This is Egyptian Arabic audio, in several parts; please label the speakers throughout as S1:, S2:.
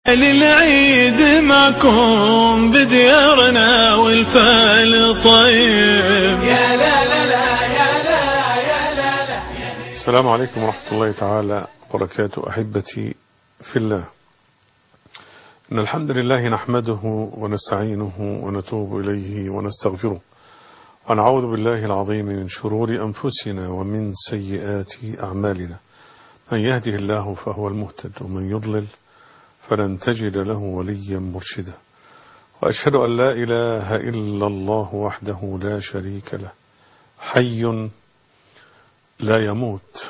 S1: للعيد معكم بديارنا والفال طيب
S2: يا لا لا لا يا لا يا لا لا
S3: السلام عليكم ورحمة الله تعالى وبركاته أحبتي في الله إن الحمد لله نحمده ونستعينه ونتوب إليه ونستغفره ونعوذ بالله العظيم من شرور أنفسنا ومن سيئات أعمالنا من يهده الله فهو المهتد ومن يضلل فلن تجد له وليا مرشدا وأشهد أن لا إله إلا الله وحده لا شريك له حي لا يموت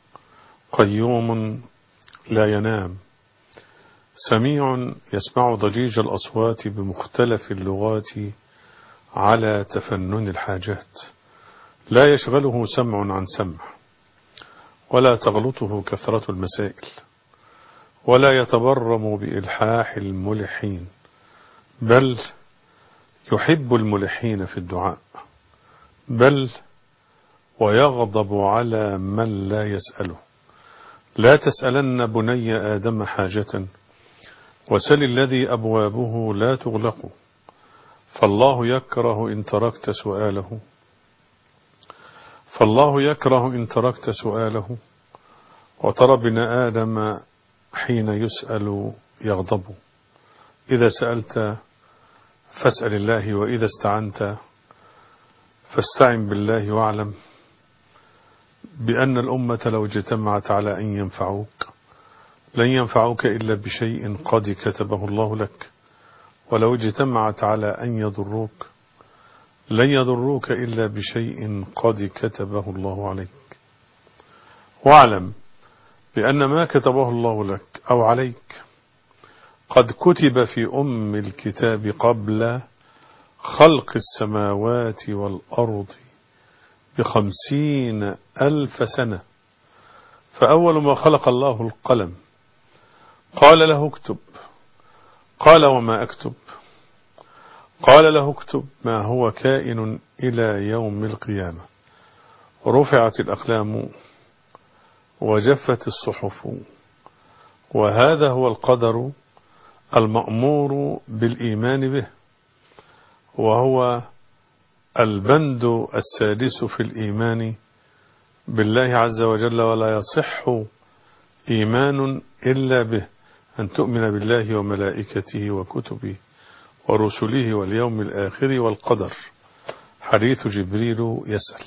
S3: قيوم لا ينام سميع يسمع ضجيج الأصوات بمختلف اللغات على تفنن الحاجات لا يشغله سمع عن سمع ولا تغلطه كثرة المسائل ولا يتبرم بإلحاح الملحين بل يحب الملحين في الدعاء بل ويغضب على من لا يسأله لا تسألن بني آدم حاجة وسل الذي أبوابه لا تغلق فالله يكره إن تركت سؤاله فالله يكره إن تركت سؤاله وترى ابن آدم حين يسأل يغضب إذا سألت فاسأل الله وإذا استعنت فاستعن بالله واعلم بأن الأمة لو اجتمعت على أن ينفعوك لن ينفعوك إلا بشيء قد كتبه الله لك ولو اجتمعت على أن يضروك لن يضروك إلا بشيء قد كتبه الله عليك واعلم بأن ما كتبه الله لك أو عليك قد كتب في أم الكتاب قبل خلق السماوات والأرض بخمسين ألف سنة فأول ما خلق الله القلم قال له اكتب قال وما أكتب قال له اكتب ما هو كائن إلى يوم القيامة رفعت الأقلام وجفت الصحف وهذا هو القدر المأمور بالإيمان به وهو البند السادس في الإيمان بالله عز وجل ولا يصح إيمان إلا به أن تؤمن بالله وملائكته وكتبه ورسله واليوم الآخر والقدر حديث جبريل يسأل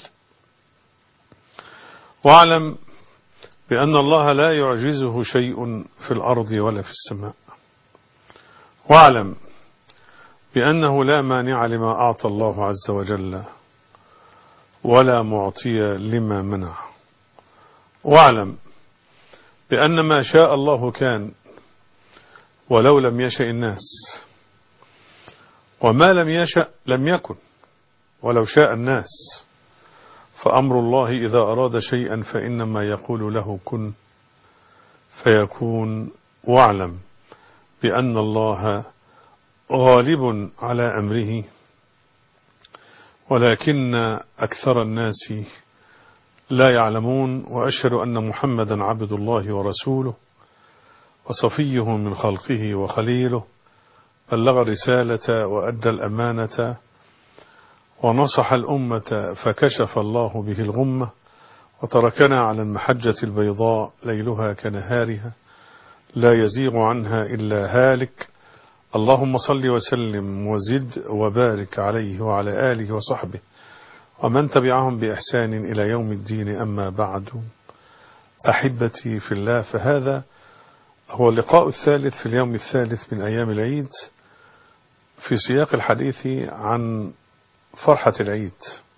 S3: واعلم بأن الله لا يعجزه شيء في الأرض ولا في السماء واعلم بأنه لا مانع لما أعطى الله عز وجل ولا معطي لما منع واعلم بأن ما شاء الله كان ولو لم يشأ الناس وما لم يشأ لم يكن ولو شاء الناس فأمر الله إذا أراد شيئا فإنما يقول له كن فيكون واعلم بأن الله غالب على أمره ولكن أكثر الناس لا يعلمون وأشهد أن محمدا عبد الله ورسوله وصفيه من خلقه وخليله بلغ الرسالة وأدى الأمانة ونصح الأمة فكشف الله به الغمة وتركنا على المحجة البيضاء ليلها كنهارها لا يزيغ عنها إلا هالك اللهم صل وسلم وزد وبارك عليه وعلى آله وصحبه ومن تبعهم بإحسان إلى يوم الدين أما بعد أحبتي في الله فهذا هو اللقاء الثالث في اليوم الثالث من أيام العيد في سياق الحديث عن فرحة العيد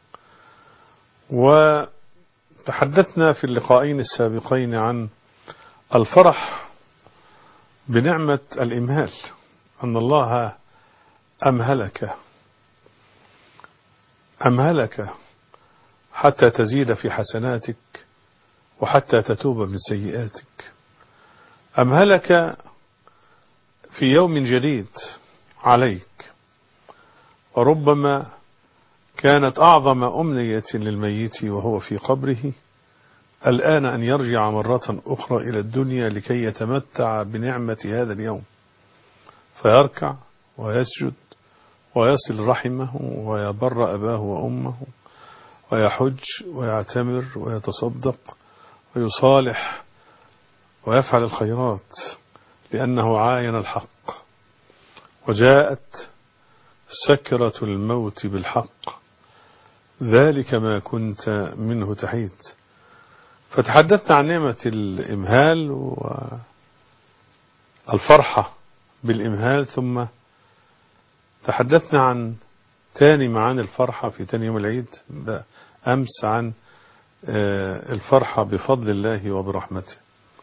S3: وتحدثنا في اللقاءين السابقين عن الفرح بنعمة الإمهال أن الله أمهلك أمهلك حتى تزيد في حسناتك وحتى تتوب من سيئاتك أمهلك في يوم جديد عليك وربما كانت أعظم أمنية للميت وهو في قبره الآن أن يرجع مرة أخرى إلى الدنيا لكي يتمتع بنعمة هذا اليوم فيركع ويسجد ويصل رحمه ويبر أباه وأمه ويحج ويعتمر ويتصدق ويصالح ويفعل الخيرات لأنه عاين الحق وجاءت سكرة الموت بالحق ذلك ما كنت منه تحيد فتحدثنا عن نعمة الإمهال والفرحة بالإمهال ثم تحدثنا عن تاني معاني الفرحة في تاني يوم العيد أمس عن الفرحة بفضل الله وبرحمته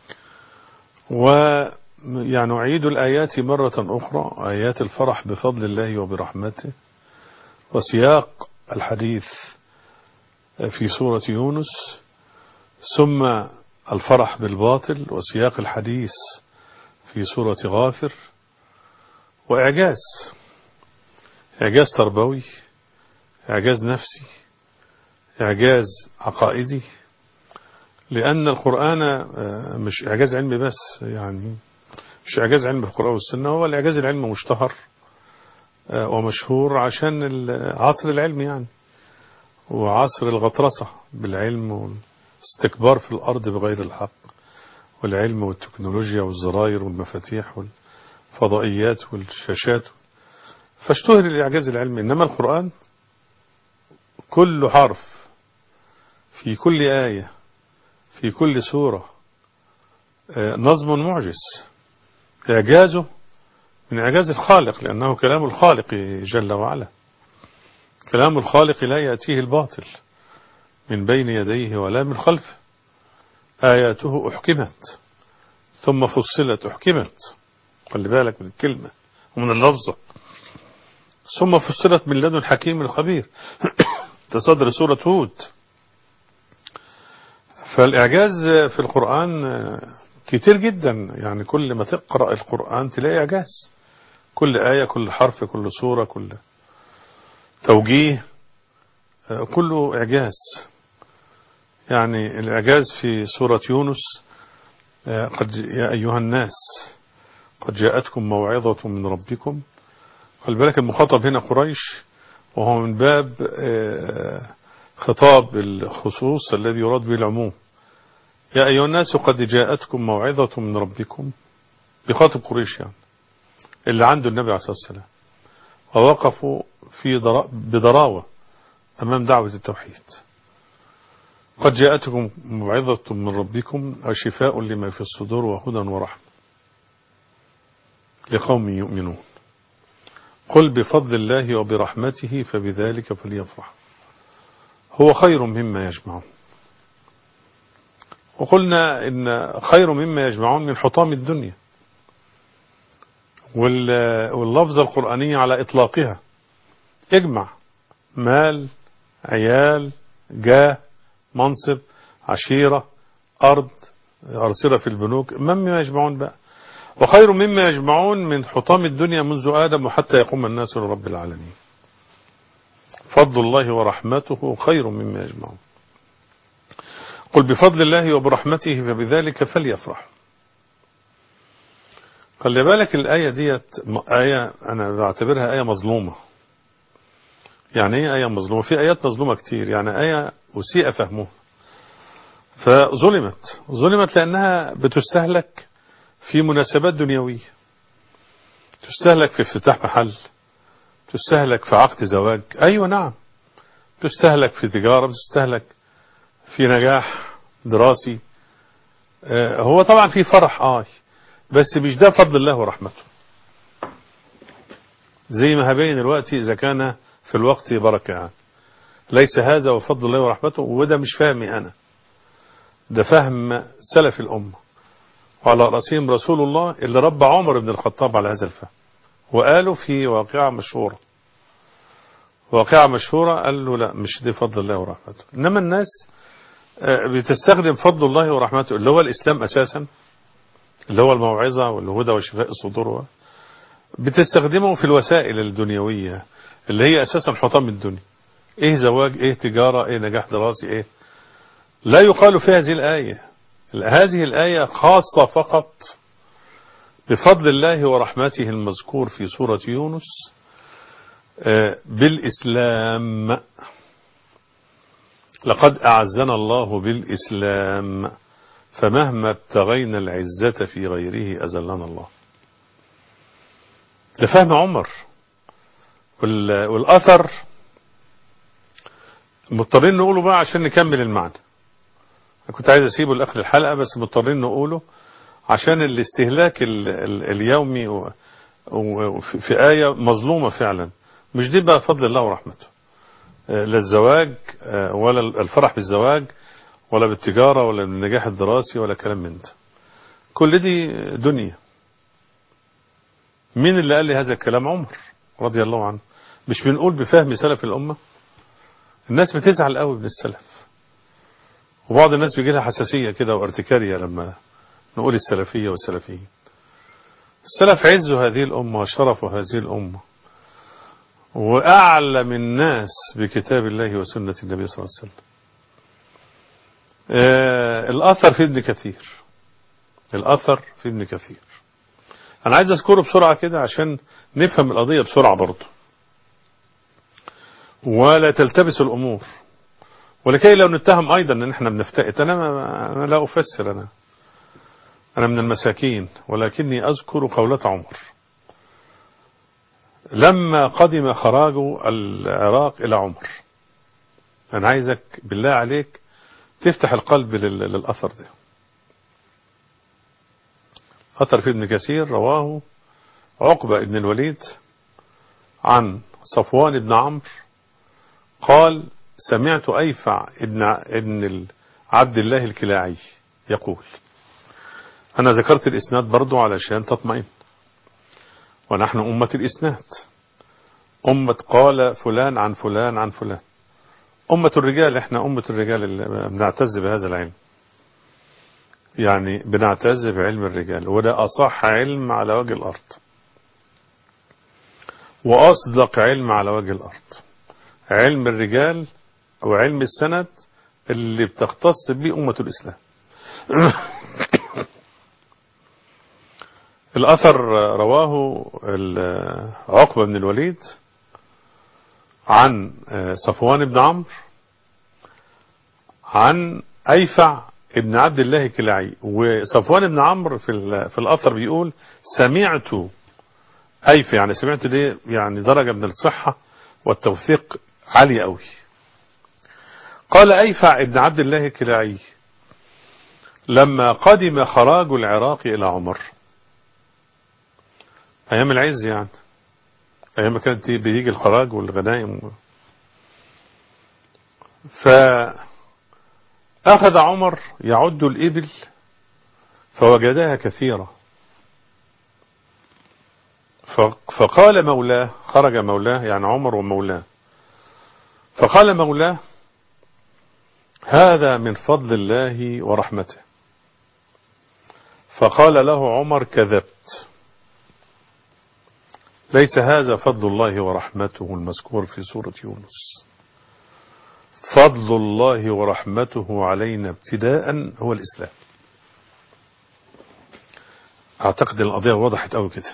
S3: ويعني أعيد الآيات مرة أخرى آيات الفرح بفضل الله وبرحمته وسياق الحديث في سورة يونس ثم الفرح بالباطل وسياق الحديث في سورة غافر وإعجاز إعجاز تربوي إعجاز نفسي إعجاز عقائدي لأن القرآن مش إعجاز علمي بس يعني مش إعجاز علمي في القرآن والسنة هو الإعجاز العلمي مشتهر ومشهور عشان عصر العلم يعني وعصر الغطرسة بالعلم والاستكبار في الأرض بغير الحق والعلم والتكنولوجيا والزراير والمفاتيح والفضائيات والشاشات فاشتهر الإعجاز العلمي إنما القرآن كل حرف في كل آية في كل سورة نظم معجز إعجازه من إعجاز الخالق لأنه كلام الخالق جل وعلا كلام الخالق لا يأتيه الباطل من بين يديه ولا من خلفه آياته أحكمت ثم فصلت أحكمت خلي بالك من الكلمة ومن اللفظة ثم فصلت من لدن حكيم الخبير تصدر سورة هود فالإعجاز في القرآن كتير جدا يعني كل ما تقرأ القرآن تلاقي إعجاز كل آية كل حرف كل سورة كل توجيه كله إعجاز يعني الإعجاز في سورة يونس قد يا أيها الناس قد جاءتكم موعظة من ربكم خلي بالك المخاطب هنا قريش وهو من باب خطاب الخصوص الذي يراد به العموم يا أيها الناس قد جاءتكم موعظة من ربكم بخاطب قريش يعني اللي عنده النبي عليه الصلاة والسلام ووقفوا في ضرا... بضراوة أمام دعوة التوحيد قد جاءتكم موعظة من ربكم وشفاء لما في الصدور وهدى ورحمة لقوم يؤمنون قل بفضل الله وبرحمته فبذلك فليفرح هو خير مما يجمعون وقلنا إن خير مما يجمعون من حطام الدنيا واللفظة القرآنية على إطلاقها اجمع مال عيال جاه منصب عشيرة أرض أرصرة في البنوك مما يجمعون بقى وخير مما يجمعون من حطام الدنيا منذ آدم وحتى يقوم الناس لرب العالمين فضل الله ورحمته خير مما يجمعون قل بفضل الله وبرحمته فبذلك فليفرح خلي بالك الآية ديت آية أنا بعتبرها آية مظلومة يعني ايه آية مظلومة في آيات مظلومة كتير يعني آية أسيء فهمها فظلمت ظلمت لأنها بتستهلك في مناسبات دنيوية تستهلك في افتتاح محل تستهلك في عقد زواج أيوة نعم تستهلك في تجارة تستهلك في نجاح دراسي آه هو طبعا في فرح آه بس مش ده فضل الله ورحمته زي ما هبين الوقت إذا كان في الوقت بركة يعني. ليس هذا وفضل الله ورحمته وده مش فهمي أنا ده فهم سلف الأمة وعلى رأسهم رسول الله اللي ربى عمر بن الخطاب على هذا الفهم وقالوا في واقعة مشهورة واقعة مشهورة قال له لا مش دي فضل الله ورحمته إنما الناس بتستخدم فضل الله ورحمته اللي هو الإسلام أساسا اللي هو الموعظة والهدى وشفاء الصدور بتستخدمه في الوسائل الدنيوية اللي هي أساسا حطام الدنيا إيه زواج إيه تجارة إيه نجاح دراسي إيه لا يقال في هذه الآية هذه الآية خاصة فقط بفضل الله ورحمته المذكور في سورة يونس آه، بالإسلام لقد أعزنا الله بالإسلام فمهما ابتغينا العزة في غيره أزلنا الله ده فهم عمر وال- والأثر مضطرين نقوله بقى عشان نكمل المعنى أنا كنت عايز أسيبه لآخر الحلقة بس مضطرين نقوله عشان الاستهلاك ال ال اليومي و- وفي في آية مظلومة فعلا مش دي بقى فضل الله ورحمته آه، لا الزواج آه، ولا الفرح بالزواج ولا بالتجارة ولا بالنجاح الدراسي ولا كلام من ده كل دي دنيا مين اللي قال لي هذا الكلام عمر رضي الله عنه مش بنقول بفهم سلف الأمة الناس بتزعل قوي من السلف وبعض الناس بيجي لها حساسية كده وارتكارية لما نقول السلفية والسلفيين السلف عزوا هذه الأمة وشرفوا هذه الأمة وأعلم الناس بكتاب الله وسنة النبي صلى الله عليه وسلم آه الأثر في ابن كثير الأثر في ابن كثير أنا عايز أذكره بسرعة كده عشان نفهم القضية بسرعة برضه ولا تلتبس الأمور ولكي لو نتهم أيضا أن احنا بنفتئت أنا, ما أنا لا أفسر أنا أنا من المساكين ولكني أذكر قولة عمر لما قدم خراج العراق إلى عمر أنا عايزك بالله عليك تفتح القلب لل- للأثر ده أثر في ابن كثير رواه عقبة ابن الوليد عن صفوان بن عمرو قال سمعت أيفع ابن ابن عبد الله الكلاعي يقول أنا ذكرت الإسناد برضو علشان تطمئن ونحن أمة الإسناد أمة قال فلان عن فلان عن فلان أمة الرجال احنا أمة الرجال اللي بنعتز بهذا العلم يعني بنعتز بعلم الرجال وده أصح علم على وجه الأرض وأصدق علم على وجه الأرض علم الرجال أو علم السند اللي بتختص به أمة الإسلام الأثر رواه ال- عقبة بن الوليد عن صفوان بن عمرو عن أيفع ابن عبد الله الكلاعي وصفوان بن عمرو في ال- في الأثر بيقول سمعت أيفع يعني سمعت دي يعني درجة من الصحة والتوثيق عالية قوي قال أيفع ابن عبد الله الكلاعي لما قدم خراج العراق إلى عمر أيام العز يعني أيام ما كانت بيجي الخراج والغنائم فأخذ عمر يعد الإبل فوجدها كثيرة ف- فقال مولاه خرج مولاه يعني عمر ومولاه فقال مولاه هذا من فضل الله ورحمته فقال له عمر كذبت ليس هذا فضل الله ورحمته المذكور في سورة يونس فضل الله ورحمته علينا ابتداء هو الإسلام أعتقد القضية وضحت أوي كده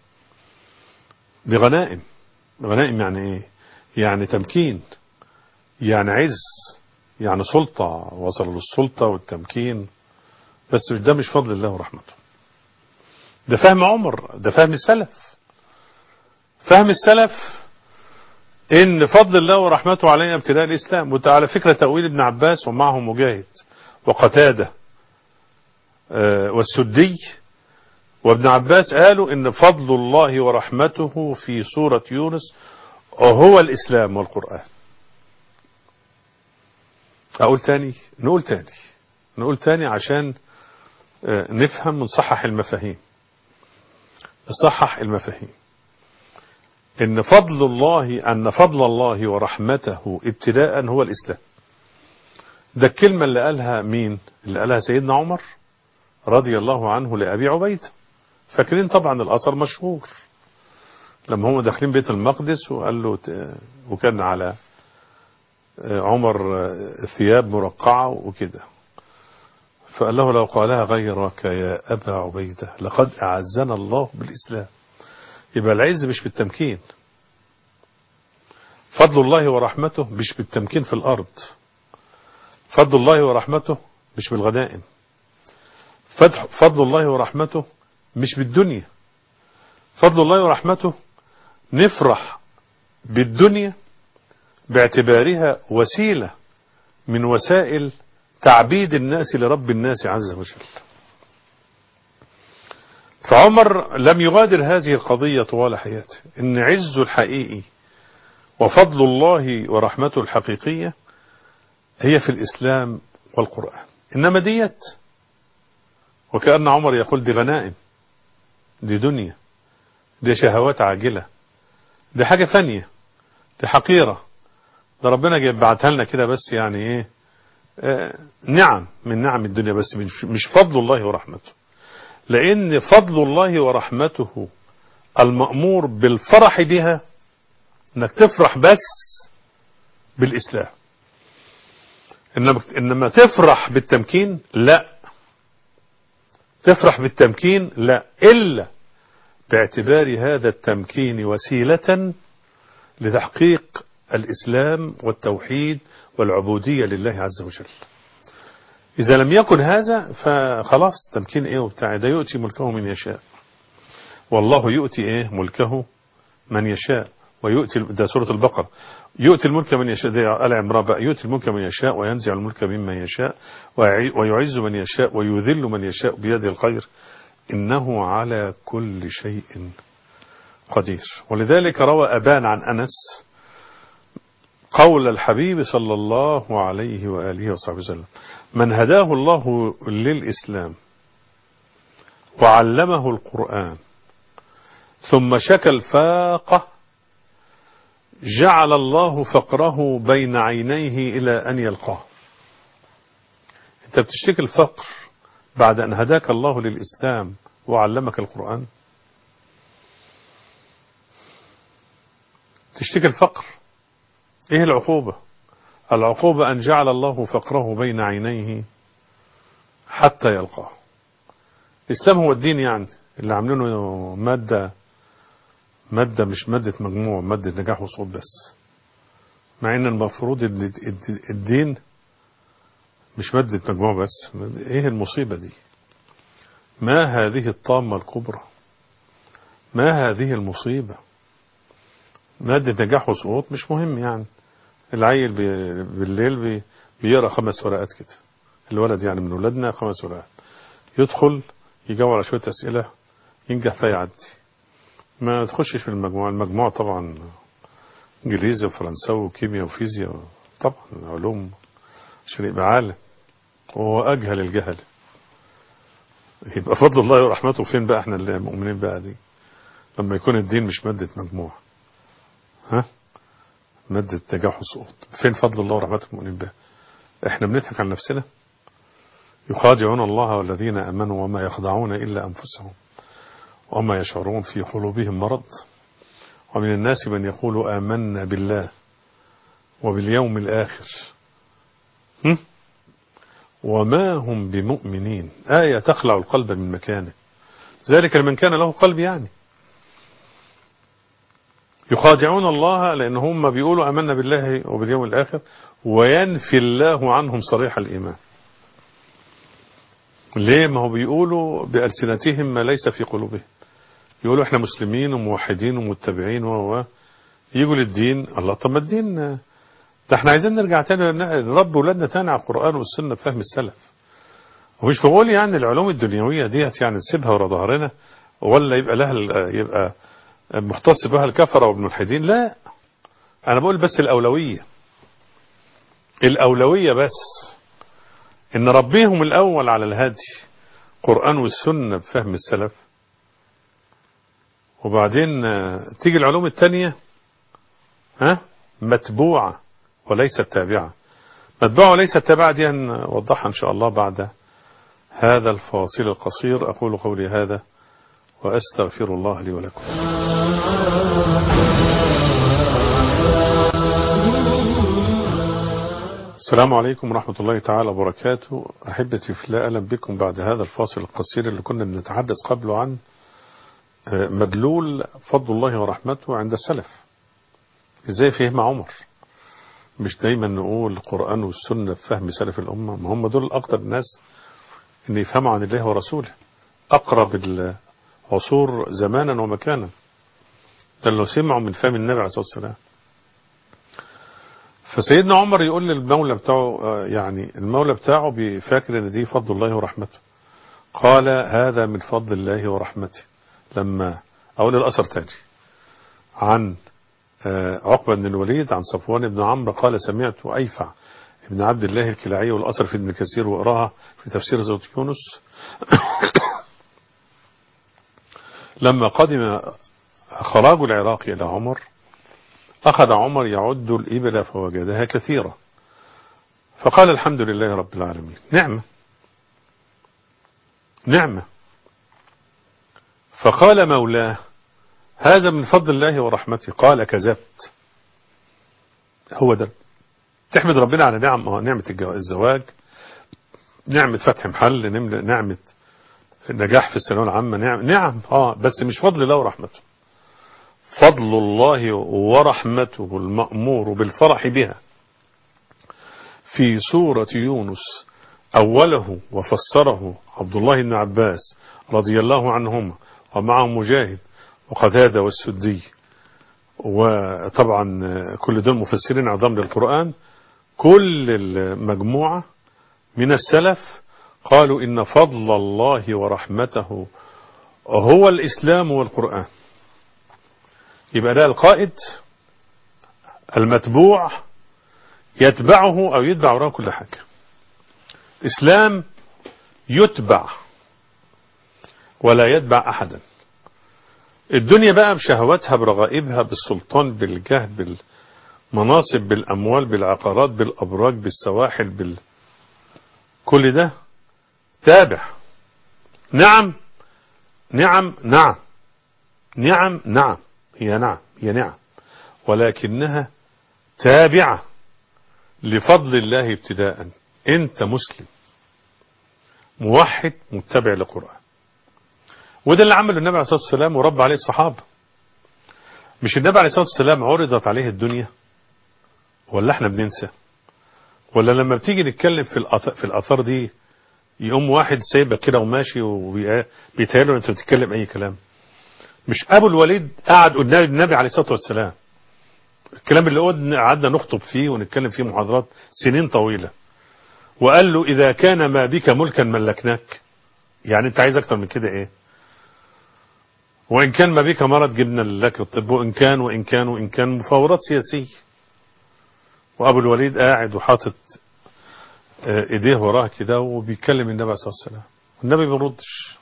S3: دي غنائم غنائم يعني إيه يعني تمكين يعني عز يعني سلطة وصلوا للسلطة والتمكين بس ده مش فضل الله ورحمته ده فهم عمر ده فهم السلف فهم السلف ان فضل الله ورحمته علينا ابتلاء الاسلام وده على فكرة تأويل ابن عباس ومعه مجاهد وقتادة آه، والسدي وابن عباس قالوا ان فضل الله ورحمته في سورة يونس هو الاسلام والقرآن اقول تاني نقول تاني نقول تاني عشان آه، نفهم ونصحح المفاهيم نصحح المفاهيم ان فضل الله ان فضل الله ورحمته ابتداء هو الاسلام ده الكلمة اللي قالها مين اللي قالها سيدنا عمر رضي الله عنه لأبي عبيدة فاكرين طبعا الأثر مشهور لما هم داخلين بيت المقدس وقال له ت- وكان على عمر ثياب مرقعة وكده فقال له لو قالها غيرك يا أبا عبيدة لقد أعزنا الله بالإسلام يبقى العز مش بالتمكين فضل الله ورحمته مش بالتمكين في الأرض فضل الله ورحمته مش بالغنائم فضل الله ورحمته مش بالدنيا فضل الله ورحمته نفرح بالدنيا باعتبارها وسيلة من وسائل تعبيد الناس لرب الناس عز وجل فعمر لم يغادر هذه القضية طوال حياته إن عزه الحقيقي وفضل الله ورحمته الحقيقية هي في الإسلام والقرآن إنما ديت وكأن عمر يقول دي غنائم دي دنيا دي شهوات عاجلة دي حاجة فانية دي حقيرة ده ربنا جاي بعتها لنا كده بس يعني ايه آه نعم من نعم الدنيا بس مش, مش فضل الله ورحمته لأن فضل الله ورحمته المأمور بالفرح بها انك تفرح بس بالإسلام إنما, إنما تفرح بالتمكين لا تفرح بالتمكين لا إلا باعتبار هذا التمكين وسيلة لتحقيق الإسلام والتوحيد والعبودية لله عز وجل إذا لم يكن هذا فخلاص تمكين إيه وبتاع ده يؤتي ملكه من يشاء والله يؤتي إيه ملكه من يشاء ويؤتي ده سورة البقرة يؤتي الملك من يشاء ده آل عمران بقى يؤتي الملك من يشاء وينزع الملك ممن يشاء ويعز من يشاء ويذل من يشاء بيده الخير إنه على كل شيء قدير ولذلك روى أبان عن أنس قول الحبيب صلى الله عليه وآله وصحبه وسلم من هداه الله للإسلام وعلمه القرآن ثم شكى الفاقة جعل الله فقره بين عينيه إلى أن يلقاه أنت بتشتكي الفقر بعد أن هداك الله للإسلام وعلمك القرآن تشتكي الفقر ايه العقوبة العقوبة ان جعل الله فقره بين عينيه حتى يلقاه الاسلام هو الدين يعني اللي عاملينه مادة مادة مش مادة مجموع مادة نجاح وصول بس مع ان المفروض الدين مش مادة مجموع بس ايه المصيبة دي ما هذه الطامة الكبرى ما هذه المصيبة مادة نجاح وسقوط مش مهم يعني العيل بي بالليل بي بيقرا خمس ورقات كده الولد يعني من ولادنا خمس ورقات يدخل يجاوب على شوية أسئلة ينجح فيعدي ما تخشش في المجموعة المجموعة طبعا انجليزي وفرنساوي وكيمياء وفيزياء طبعا علوم عشان يبقى عالم وهو أجهل الجهل يبقى فضل الله ورحمته فين بقى احنا اللي مؤمنين بقى دي لما يكون الدين مش مادة مجموعة ها مادة نجاح وسقوط فين فضل الله ورحمته المؤمنين بها احنا بنضحك على نفسنا يخادعون الله والذين امنوا وما يخدعون الا انفسهم وما يشعرون في قلوبهم مرض ومن الناس من يقول آمنا بالله وباليوم الآخر هم؟ وما هم بمؤمنين آية تخلع القلب من مكانه ذلك لمن كان له قلب يعني يخادعون الله لأن هم بيقولوا أمنا بالله وباليوم الآخر وينفي الله عنهم صريح الإيمان ليه ما هو بيقولوا بألسنتهم ما ليس في قلوبهم يقولوا احنا مسلمين وموحدين ومتبعين و يجوا للدين الله طب ما الدين ده احنا عايزين نرجع تاني نربي ولادنا تاني على القرآن والسنة بفهم السلف ومش بقول يعني العلوم الدنيوية ديت يعني نسيبها ورا ظهرنا ولا يبقى لها يبقى مختص بها الكفرة والملحدين لا انا بقول بس الأولوية الأولوية بس ان ربيهم الأول على الهدي قرآن والسنة بفهم السلف وبعدين تيجي العلوم التانية ها متبوعة وليست تابعة متبوعة وليست تابعة دي هنوضحها إن شاء الله بعد هذا الفاصل القصير أقول قولي هذا وأستغفر الله لي ولكم السلام عليكم ورحمة الله تعالى وبركاته أحبتي في الله أهلا بكم بعد هذا الفاصل القصير اللي كنا بنتحدث قبله عن مدلول فضل الله ورحمته عند السلف ازاي فهم عمر مش دايما نقول القرآن والسنة بفهم سلف الأمة ما هم دول أقدر الناس ان يفهموا عن الله ورسوله أقرب العصور زمانا ومكانا ده لو سمعوا من فهم النبي عليه الصلاة والسلام فسيدنا عمر يقول للمولى بتاعه يعني المولى بتاعه بيفاكر ان دي فضل الله ورحمته قال هذا من فضل الله ورحمته لما اقول الاثر تاني عن عقبة بن الوليد عن صفوان بن عمرو قال سمعت أيفع ابن عبد الله الكلاعي والأثر في ابن كثير وقراها في تفسير زوج يونس لما قدم خراج العراق إلى عمر أخذ عمر يعد الإبل فوجدها كثيرة فقال الحمد لله رب العالمين نعمة نعمة فقال مولاه هذا من فضل الله ورحمته قال كذبت هو ده تحمد ربنا على نعم نعمة الزواج نعمة فتح محل نعمة نجاح في الثانويه العامة نعم نعم اه بس مش فضل الله ورحمته فضل الله ورحمته المأمور بالفرح بها في سورة يونس أوله وفسره عبد الله بن عباس رضي الله عنهما ومعه مجاهد وقتادة والسدي وطبعا كل دول مفسرين عظام للقرآن كل المجموعة من السلف قالوا إن فضل الله ورحمته هو الإسلام والقرآن يبقى ده القائد المتبوع يتبعه أو يتبع وراه كل حاجة إسلام يتبع ولا يتبع أحدا الدنيا بقى بشهواتها برغائبها بالسلطان بالجاه بالمناصب بالأموال بالعقارات بالأبراج بالسواحل بال كل ده تابع نعم نعم نعم نعم نعم هي نعم هي نعم ولكنها تابعة لفضل الله ابتداء انت مسلم موحد متبع للقرآن وده اللي عمله النبي عليه الصلاة والسلام ورب عليه الصحابة مش النبي عليه الصلاة والسلام عرضت عليه الدنيا ولا احنا بننسى ولا لما بتيجي نتكلم في الأثار, في الأثار دي يقوم واحد سايبك كده وماشي وبيتهيأله انت بتتكلم اي كلام مش ابو الوليد قعد قدام النبي عليه الصلاة والسلام الكلام اللي قعدنا نخطب فيه ونتكلم فيه محاضرات سنين طويلة وقال له اذا كان ما بك ملكا ملكناك يعني انت عايز اكتر من كده ايه وإن كان ما بك مرض جبنا لك الطب وإن كان وإن كان وإن كان مفاوضات سياسية وأبو الوليد قاعد وحاطط إيديه وراه كده وبيكلم النبي صلى الله عليه وسلم والنبي ما بيردش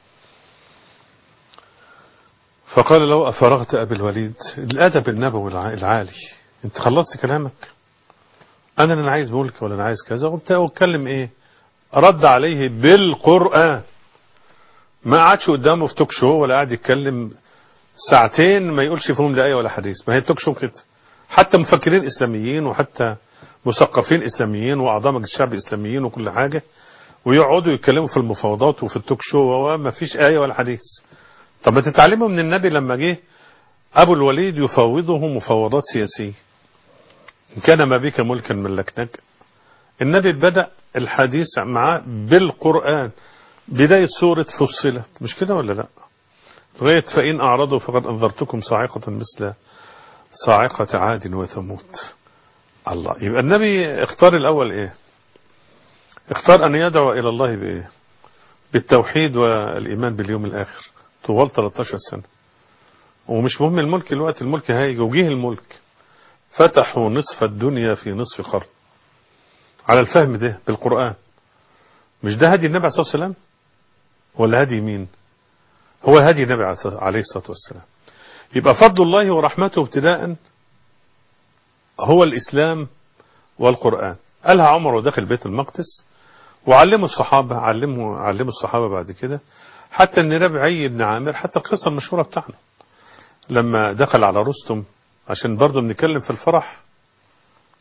S3: فقال له أفرغت أبي الوليد الأدب النبوي العالي أنت خلصت كلامك أنا لا عايز ملك ولا أنا عايز كذا وبتاع واتكلم إيه رد عليه بالقرآن ما قعدش قدامه في توك شو ولا قاعد يتكلم ساعتين ما يقولش فيهم لا آية ولا حديث ما هي التوك شو كده حتى مفكرين إسلاميين وحتى مثقفين إسلاميين وأعضاء مجلس الشعب إسلاميين وكل حاجة ويقعدوا يتكلموا في المفاوضات وفي التوك شو وما فيش آية ولا حديث طب ما تتعلموا من النبي لما جه أبو الوليد يفاوضه مفاوضات سياسية إن كان ما بك ملكا ملكناك النبي بدأ الحديث معاه بالقرآن بداية سورة فصلت مش كده ولا لا لغاية فإن أعرضوا فقد أنذرتكم صاعقة مثل صاعقة عاد وثمود الله يبقى النبي اختار الأول إيه اختار أن يدعو إلى الله بإيه بالتوحيد والإيمان باليوم الآخر طوال 13 سنة ومش مهم الملك الوقت الملك هايج وجيه الملك فتحوا نصف الدنيا في نصف قرن على الفهم ده بالقرآن مش ده هدي النبي عليه الصلاة والسلام ولا هدي مين هو هدي النبي عليه الصلاة والسلام يبقى فضل الله ورحمته ابتداء هو الإسلام والقرآن قالها عمر ودخل بيت المقدس وعلموا الصحابة علموا علموا الصحابة بعد كده حتى ان ربعي بن عامر حتى القصة المشهورة بتاعنا لما دخل على رستم عشان برضه بنتكلم في الفرح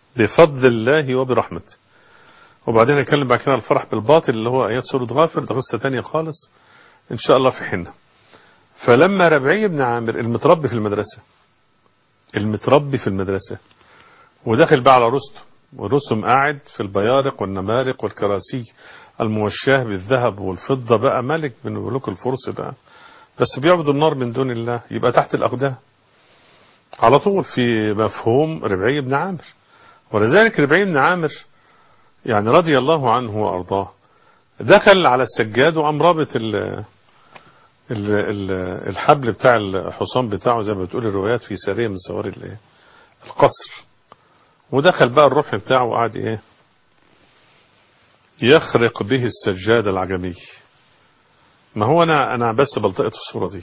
S3: بفضل الله وبرحمته وبعدين نتكلم بعد كده عن الفرح بالباطل اللي هو آيات سورة غافر ده قصة تانية خالص إن شاء الله في حنة فلما ربعي بن عامر المتربي في المدرسة المتربي في المدرسة وداخل بقى على رستم ورستم قاعد في البيارق والنمارق والكراسي الموشاه بالذهب والفضة بقى ملك من ملوك الفرس بقى بس بيعبد النار من دون الله يبقى تحت الأقدام على طول في مفهوم ربعي بن عامر ولذلك ربعي بن عامر يعني رضي الله عنه وأرضاه دخل على السجاد وقام رابط ال ال ال الحبل بتاع الحصان بتاعه زي ما بتقول الروايات في سرية من سواري الايه القصر ودخل بقى الرمح بتاعه وقعد ايه يخرق به السجاد العجمي ما هو انا انا بس بلتقط الصورة دي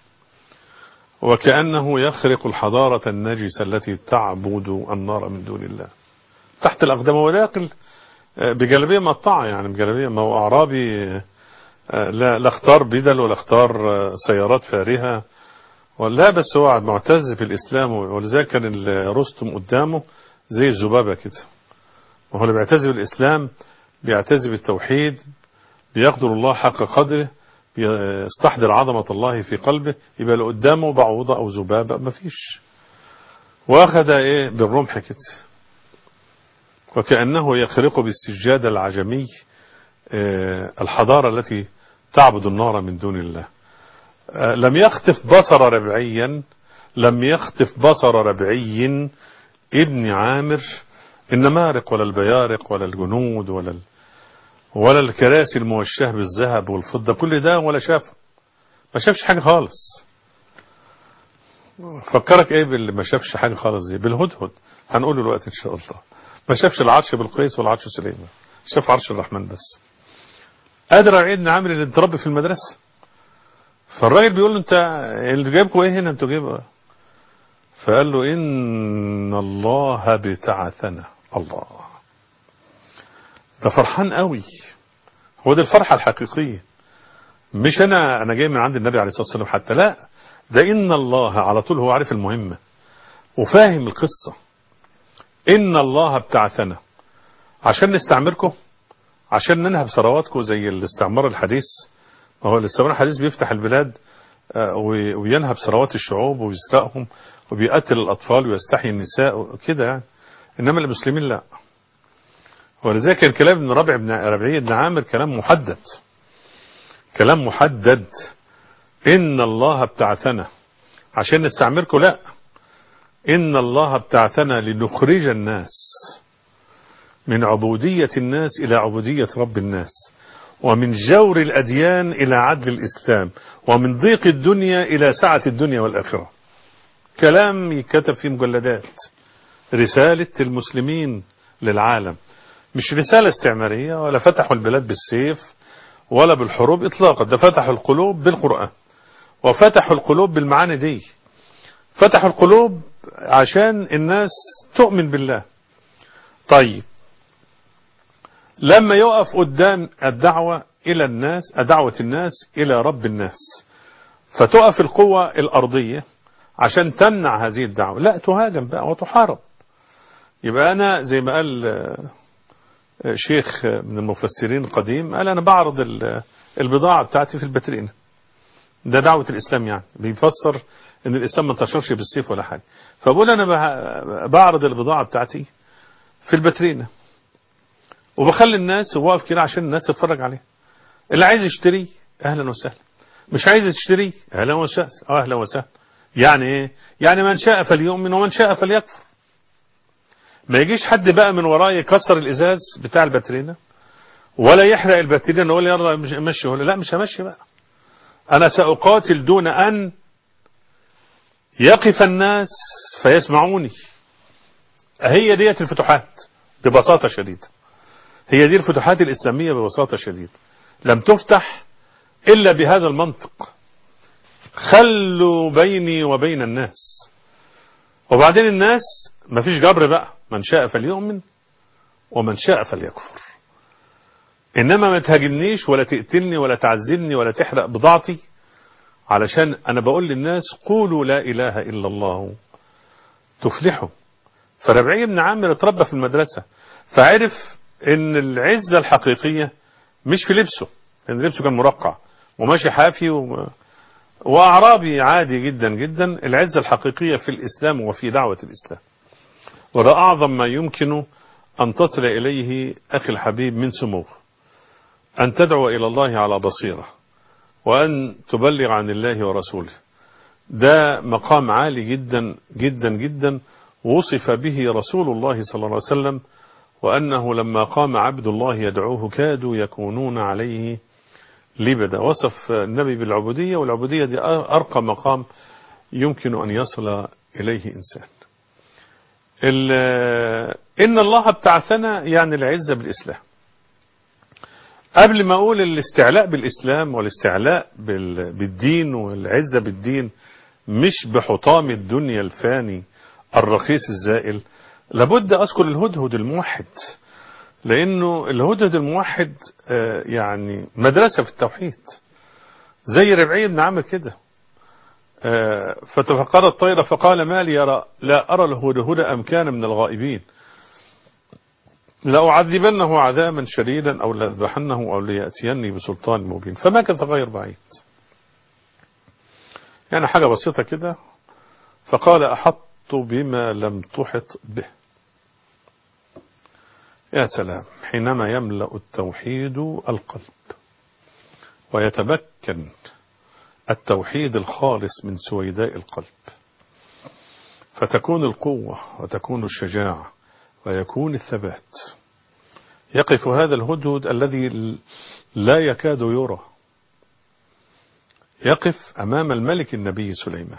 S3: وكأنه يخرق الحضارة النجسة التي تعبد النار من دون الله تحت الأقدام وداخل بجلبية مقطعة يعني بجلبية ما هو أعرابي لا لا اختار بدل ولا اختار سيارات فارهة ولا بس هو معتز بالإسلام ولذلك كان رستم قدامه زي الذبابة كده وهو اللي بيعتز بالإسلام بيعتز بالتوحيد بيقدر الله حق قدره بيستحضر عظمة الله في قلبه يبقى اللي قدامه بعوضة أو ذبابة مفيش واخد ايه بالرمح كده وكأنه يخرق بالسجادة العجمي الحضارة التي تعبد النار من دون الله لم يخطف بصر ربعيا لم يخطف بصر ربعي ابن عامر النمارق ولا البيارق ولا الجنود ولا ال... ولا الكراسي الموشاه بالذهب والفضة كل ده ولا شافه ما شافش حاجة خالص فكرك ايه باللي ما شافش حاجة خالص دي بالهدهد هنقوله الوقت ان شاء الله ما شافش العرش بالقيس والعرش سليمان شاف عرش الرحمن بس قادر عيد بن عامر اللي اتربي في المدرسة فالراجل بيقول له انت اللي جايبكم ايه هنا انتوا جايبوا فقال له ان الله بتعثنا الله ده فرحان قوي هو دي الفرحة الحقيقية مش انا انا جاي من عند النبي عليه الصلاة والسلام حتى لا ده ان الله على طول هو عارف المهمة وفاهم القصة ان الله ابتعثنا عشان نستعمركم عشان ننهب ثرواتكم زي الاستعمار الحديث ما هو الاستعمار الحديث بيفتح البلاد وينهب ثروات الشعوب ويسرقهم وبيقتل الأطفال ويستحيي النساء وكده يعني إنما المسلمين لا ولذلك كان كلام ابن ربيع بن ربيعي بن عامر كلام محدد كلام محدد إن الله ابتعثنا عشان نستعمركم لا إن الله ابتعثنا لنخرج الناس من عبودية الناس إلى عبودية رب الناس ومن جور الأديان إلى عدل الإسلام ومن ضيق الدنيا إلى سعة الدنيا والآخرة كلام يكتب في مجلدات رسالة المسلمين للعالم مش رسالة استعمارية ولا فتحوا البلاد بالسيف ولا بالحروب إطلاقا ده فتحوا القلوب بالقرآن وفتحوا القلوب بالمعاني دي فتحوا القلوب عشان الناس تؤمن بالله طيب لما يقف قدام الدعوة إلى الناس دعوة الناس إلى رب الناس فتقف القوة الأرضية عشان تمنع هذه الدعوة لا تهاجم بقى وتحارب يبقى أنا زي ما قال شيخ من المفسرين القديم قال أنا بعرض البضاعة بتاعتي في البترينة ده دعوة الإسلام يعني بيفسر ان الإسلام ما انتشرش بالسيف ولا حاجة فبقول أنا بعرض البضاعة بتاعتي في البترينة وبخلي الناس واقف كده عشان الناس تتفرج عليه اللي عايز يشتري اهلا وسهلا مش عايز تشتري اهلا وسهلا اهلا وسهلا يعني ايه يعني من شاء فليؤمن ومن شاء فليكفر ما يجيش حد بقى من وراه يكسر الازاز بتاع الباترينا ولا يحرق الباترينا ويقول يلا مشي ولا لا مش همشي بقى انا ساقاتل دون ان يقف الناس فيسمعوني هي ديت الفتوحات ببساطة شديدة هي دي الفتوحات الإسلامية ببساطة شديدة لم تفتح إلا بهذا المنطق خلوا بيني وبين الناس وبعدين الناس ما فيش جبر بقى من شاء فليؤمن ومن شاء فليكفر إنما ما تهاجمنيش ولا تقتلني ولا تعذبني ولا تحرق بضاعتي علشان أنا بقول للناس قولوا لا إله إلا الله تفلحوا فربعي بن عامر اتربى في المدرسة فعرف ان العزة الحقيقية مش في لبسه لان لبسه كان مرقع وماشي حافي و... وأعرابي عادي جدا جدا العزة الحقيقية في الإسلام وفي دعوة الإسلام وده أعظم ما يمكن أن تصل إليه أخي الحبيب من سموه أن تدعو إلى الله على بصيرة وأن تبلغ عن الله ورسوله ده مقام عالي جدا جدا جدا وصف به رسول الله صلى الله عليه وسلم وأنه لما قام عبد الله يدعوه كادوا يكونون عليه لبدا وصف النبي بالعبودية والعبودية دي أرقى مقام يمكن أن يصل إليه إنسان إن الله ابتعثنا يعني العزة بالإسلام قبل ما أقول الاستعلاء بالإسلام والاستعلاء بالدين والعزة بالدين مش بحطام الدنيا الفاني الرخيص الزائل لابد أذكر الهدهد الموحد لأنه الهدهد الموحد يعني مدرسة في التوحيد زي ربعي بن عامر كده فتفقد الطير فقال ما لي يرى لا أرى الهدهد أم كان من الغائبين لأعذبنه عذابا شديدا أو لأذبحنه أو ليأتيني بسلطان مبين فما كان غير بعيد يعني حاجة بسيطة كده فقال أحط بما لم تحط به يا سلام حينما يملأ التوحيد القلب ويتمكن التوحيد الخالص من سويداء القلب فتكون القوة وتكون الشجاعة ويكون الثبات يقف هذا الهدهد الذي لا يكاد يرى يقف أمام الملك النبي سليمان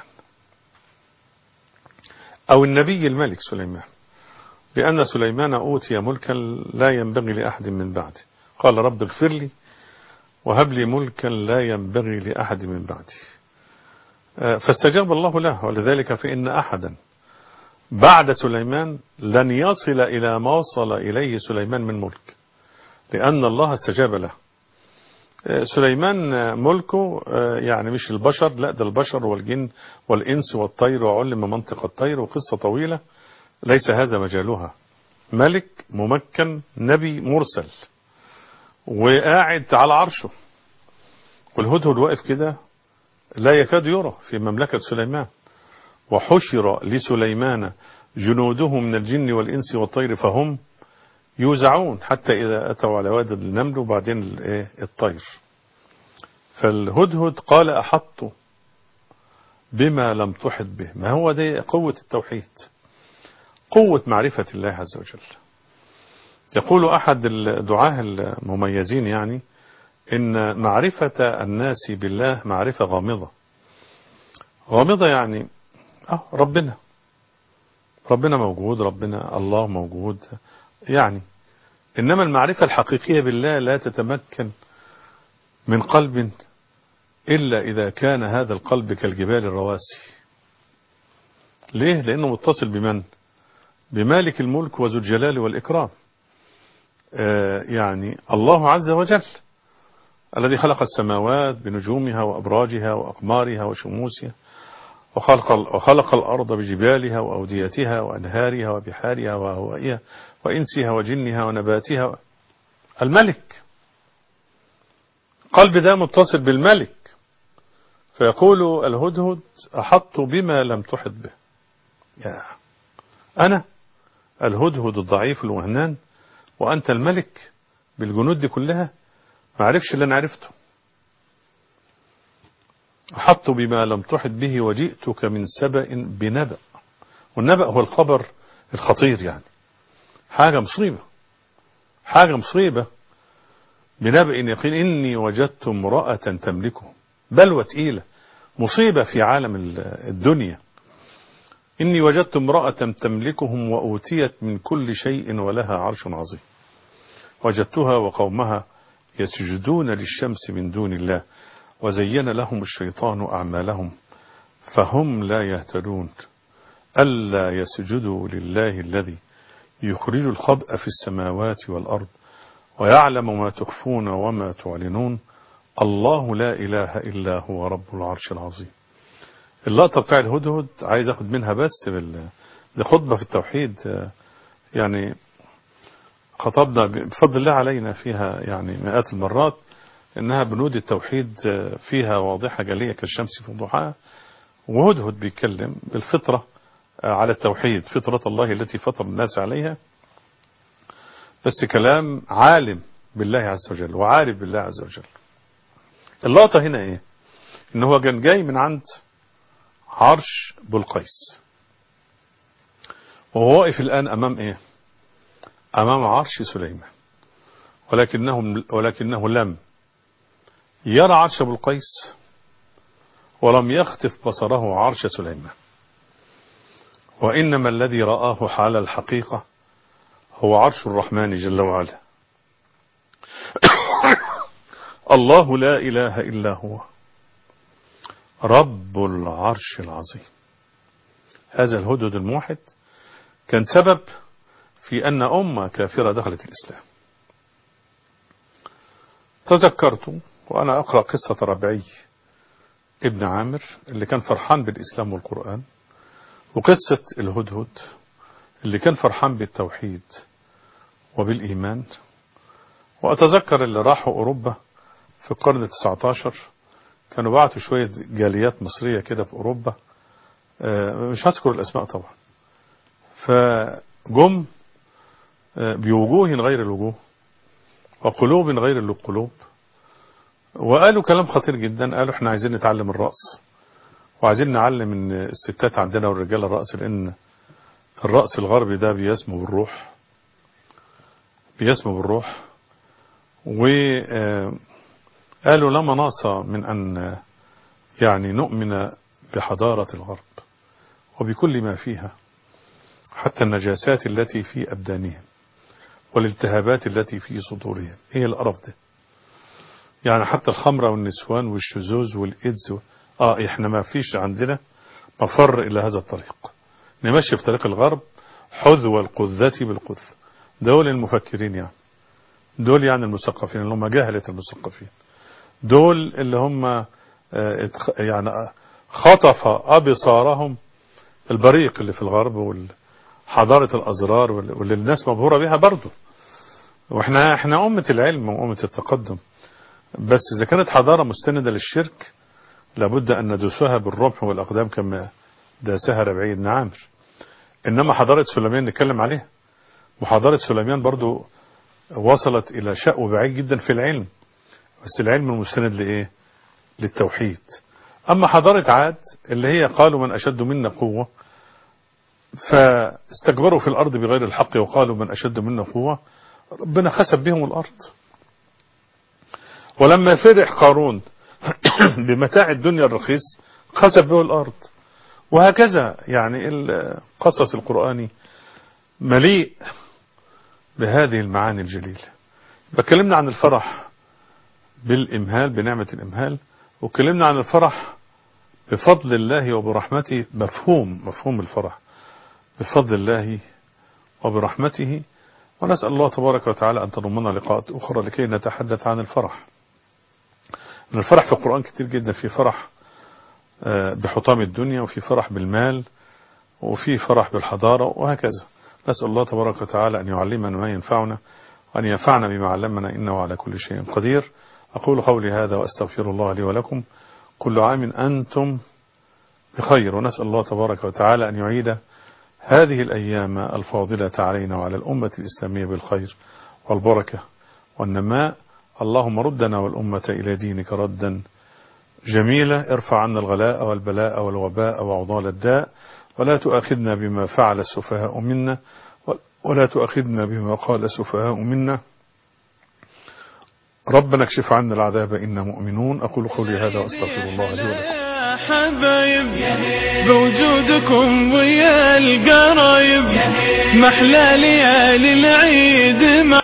S3: أو النبي الملك سليمان لأن سليمان أوتي ملكا لا ينبغي لأحد من بعده قال رب اغفر لي وهب لي ملكا لا ينبغي لأحد من بعدي فاستجاب الله له ولذلك فإن أحدا بعد سليمان لن يصل إلى ما وصل إليه سليمان من ملك لأن الله استجاب له سليمان ملكه يعني مش البشر لا ده البشر والجن والإنس والطير وعلم منطق الطير وقصة طويلة ليس هذا مجالها ملك ممكن نبي مرسل وقاعد على عرشه والهدهد واقف كده لا يكاد يرى في مملكة سليمان وحشر لسليمان جنوده من الجن والإنس والطير فهم يوزعون حتى إذا أتوا على واد النمل وبعدين الطير فالهدهد قال أحط بما لم تحط به ما هو ده قوة التوحيد قوة معرفة الله عز وجل يقول أحد الدعاه المميزين يعني إن معرفة الناس بالله معرفة غامضة غامضة يعني آه ربنا ربنا موجود ربنا الله موجود يعني إنما المعرفة الحقيقية بالله لا تتمكن من قلب إلا إذا كان هذا القلب كالجبال الرواسي ليه؟ لأنه متصل بمن؟ بمالك الملك وذو الجلال والإكرام آه يعني الله عز وجل الذي خلق السماوات بنجومها وأبراجها وأقمارها وشموسها وخلق, وخلق الأرض بجبالها وأوديتها وأنهارها وبحارها وهوائها وإنسها وجنها ونباتها الملك قلب ده متصل بالملك فيقول الهدهد أحط بما لم تحط به يا أنا الهدهد الضعيف الوهنان وأنت الملك بالجنود دي كلها ما عرفش اللي أنا عرفته أحط بما لم تحط به وجئتك من سبأ بنبأ والنبأ هو الخبر الخطير يعني حاجة مصيبة حاجة مصيبة بنبأ يقين إني وجدت امرأة تملكه بلوى تقيلة مصيبة في عالم الدنيا إني وجدت امرأة تملكهم وأوتيت من كل شيء ولها عرش عظيم وجدتها وقومها يسجدون للشمس من دون الله وزين لهم الشيطان أعمالهم فهم لا يهتدون ألا يسجدوا لله الذي يخرج الخبأ في السماوات والأرض ويعلم ما تخفون وما تعلنون الله لا إله إلا هو رب العرش العظيم اللقطة بتاع الهدهد عايز اخد منها بس دي خطبة في التوحيد آه، يعني خطبنا بفضل الله علينا فيها يعني مئات المرات انها بنود التوحيد آه، فيها واضحة جلية كالشمس في ضحاها وهدهد بيتكلم بالفطرة آه، على التوحيد فطرة الله التي فطر الناس عليها بس كلام عالم بالله عز وجل وعارف بالله عز وجل اللقطة هنا ايه ان هو كان جاي من عند عرش بلقيس وهو واقف الآن أمام إيه أمام عرش سليمان ولكنه, ولكنه لم يرى عرش بلقيس ولم يخطف بصره عرش سليمان وإنما الذي رآه حال الحقيقة هو عرش الرحمن جل وعلا الله لا إله إلا هو رب العرش العظيم هذا الهدد الموحد كان سبب في أن أمة كافرة دخلت الإسلام تذكرت وأنا أقرأ قصة ربعي ابن عامر اللي كان فرحان بالإسلام والقرآن وقصة الهدهد اللي كان فرحان بالتوحيد وبالإيمان وأتذكر اللي راحوا أوروبا في القرن التسعة عشر كانوا بعتوا شوية جاليات مصرية كده في أوروبا مش هذكر الأسماء طبعا فجم بوجوه غير الوجوه وقلوب غير القلوب وقالوا كلام خطير جدا قالوا احنا عايزين نتعلم الرأس وعايزين نعلم ان الستات عندنا والرجال الرأس لان الرأس الغربي ده بيسمو بالروح بيسمو بالروح وقالوا لا مناص من أن يعني نؤمن بحضارة الغرب وبكل ما فيها حتى النجاسات التي في أبدانهم والالتهابات التي في صدورهم ايه القرف ده يعني حتى الخمرة والنسوان والشذوذ والإيدز اه احنا ما فيش عندنا مفر إلى هذا الطريق نمشي في طريق الغرب حذو القذة بالقذ دول المفكرين يعني دول يعني المثقفين اللي هم جهلة المثقفين دول اللي هم يعني خطف أبصارهم البريق اللي في الغرب وحضارة الأزرار واللي الناس مبهورة بها برضه واحنا احنا أمة العلم وأمة التقدم بس إذا كانت حضارة مستندة للشرك لابد أن ندوسها بالرمح والأقدام كما داسها ربعي بن عامر إنما حضارة سليمان نتكلم عليها وحضارة سليمان برضو وصلت إلى شأو بعيد جدا في العلم بس العلم المستند لإيه للتوحيد أما حضارة عاد اللي هي قالوا من أشد منا قوة فاستكبروا في الأرض بغير الحق وقالوا من أشد منا قوة ربنا خسب بهم الأرض ولما فرح قارون بمتاع الدنيا الرخيص خسب به الأرض وهكذا يعني القصص القرآني مليء بهذه المعاني الجليلة بكلمنا عن الفرح بالإمهال بنعمة الإمهال وكلمنا عن الفرح بفضل الله وبرحمته مفهوم مفهوم الفرح بفضل الله وبرحمته ونسأل الله تبارك وتعالى أن تضمنا لقاءات أخرى لكي نتحدث عن الفرح أن الفرح في القرآن كتير جدا في فرح بحطام الدنيا وفي فرح بالمال وفي فرح بالحضارة وهكذا نسأل الله تبارك وتعالى أن يعلمنا ما ينفعنا وأن ينفعنا بما علمنا إنه على كل شيء قدير أقول قولي هذا وأستغفر الله لي ولكم كل عام أنتم بخير ونسأل الله تبارك وتعالى أن يعيد هذه الأيام الفاضلة علينا وعلى الأمة الإسلامية بالخير والبركة والنماء اللهم ردنا والأمة إلى دينك ردا جميلة ارفع عنا الغلاء والبلاء والوباء وعضال الداء ولا تؤاخذنا بما فعل السفهاء منا ولا تؤاخذنا بما قال السفهاء منا ربنا اكشف عنا العذاب إنا مؤمنون أقول قولي هذا وأستغفر الله لي ولكم
S1: يا حبايب بوجودكم ويا القرايب محلى ليالي العيد